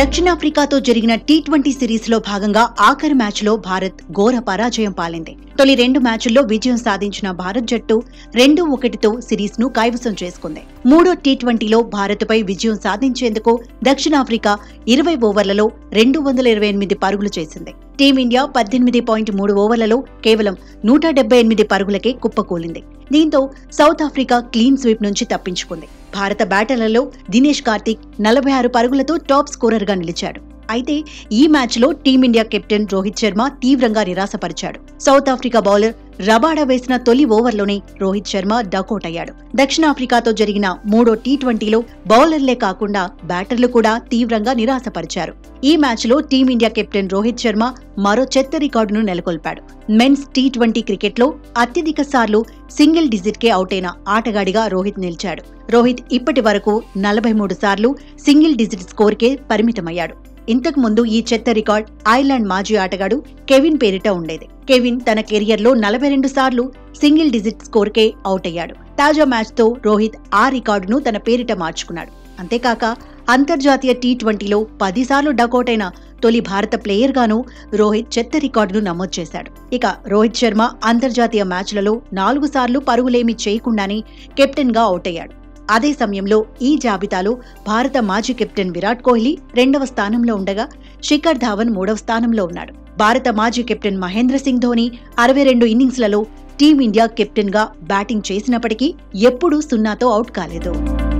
దక్షిణాఫ్రికాతో జరిగిన T twenty series లో భాగంగా ఆఖరి మ్యాచ్ లో భారత్ ఘోర పరాజయం పాలింది తొలి రెండు మ్యాచుల్లో విజయం సాధించిన భారత్ జట్టు రెండు ఒకటితో సిరీస్ ను కైవసం చేసుకుంది మూడో టీ ట్వంటీలో భారత్ పై విజయం సాధించేందుకు దక్షిణాఫ్రికా ఇరవై ఓవర్లలో రెండు వందల ఇరవై ఎనిమిది పరుగులు చేసింది టీమిండియా పద్దెనిమిది పాయింట్ మూడు ఓవర్లలో కేవలం నూట డెబ్బై ఎనిమిది పరుగులకే కుప్పకూలింది దీంతో సౌత్ ఆఫ్రికా క్లీన్ స్వీప్ నుంచి తప్పించుకుంది భారత బ్యాటర్లలో దినేష్ కార్తిక్ నలభై ఆరు పరుగులతో టాప్ స్కోరర్ గా నిలిచాడు అయితే ఈ మ్యాచ్ లో టీమిండియా కెప్టెన్ రోహిత్ శర్మ తీవ్రంగా నిరాశపరిచాడు సౌత్ ఆఫ్రికా బౌలర్ రబాడా వేసిన తొలి ఓవర్లోనే రోహిత్ శర్మ డకౌట్ అయ్యాడు దక్షిణాఫ్రికాతో జరిగిన మూడో టీ ట్వంటీలో బౌలర్లే కాకుండా బ్యాటర్లు కూడా తీవ్రంగా నిరాశపరిచారు ఈ మ్యాచ్ లో టీమిండియా కెప్టెన్ రోహిత్ శర్మ మరో చెత్త రికార్డును నెలకొల్పాడు మెన్స్ టీ ట్వంటీ క్రికెట్లో అత్యధిక సార్లు సింగిల్ డిజిట్ కే అవుట్ అయిన ఆటగాడిగా రోహిత్ నిలిచాడు రోహిత్ ఇప్పటి వరకు నలభై మూడు సార్లు సింగిల్ డిజిట్ స్కోర్కే పరిమితమయ్యాడు ఇంతకు ముందు ఈ చెత్త రికార్డ్ ఐర్లాండ్ మాజీ ఆటగాడు కెవిన్ పేరిట ఉండేది కెవిన్ తన కెరియర్లో నలభై రెండు సార్లు సింగిల్ డిజిట్ స్కోర్కే అవుట్ అయ్యాడు తాజా మ్యాచ్తో రోహిత్ ఆ రికార్డును తన పేరిట మార్చుకున్నాడు అంతేకాక అంతర్జాతీయ టీ ట్వంటీలో పదిసార్లు డకౌట్ అయిన తొలి భారత ప్లేయర్ గాను రోహిత్ చెత్త రికార్డును నమోదు చేశాడు ఇక రోహిత్ శర్మ అంతర్జాతీయ మ్యాచ్లలో నాలుగు సార్లు పరుగులేమీ చేయకుండానే కెప్టెన్ గా అవుట్ అయ్యాడు అదే సమయంలో ఈ జాబితాలో భారత మాజీ కెప్టెన్ విరాట్ కోహ్లీ రెండవ స్థానంలో ఉండగా శిఖర్ ధావన్ మూడవ స్థానంలో ఉన్నాడు భారత మాజీ కెప్టెన్ మహేంద్ర సింగ్ ధోని అరవై రెండు ఇన్నింగ్స్లలో టీమిండియా కెప్టెన్ గా బ్యాటింగ్ చేసినప్పటికీ ఎప్పుడూ సున్నాతో అవుట్ కాలేదు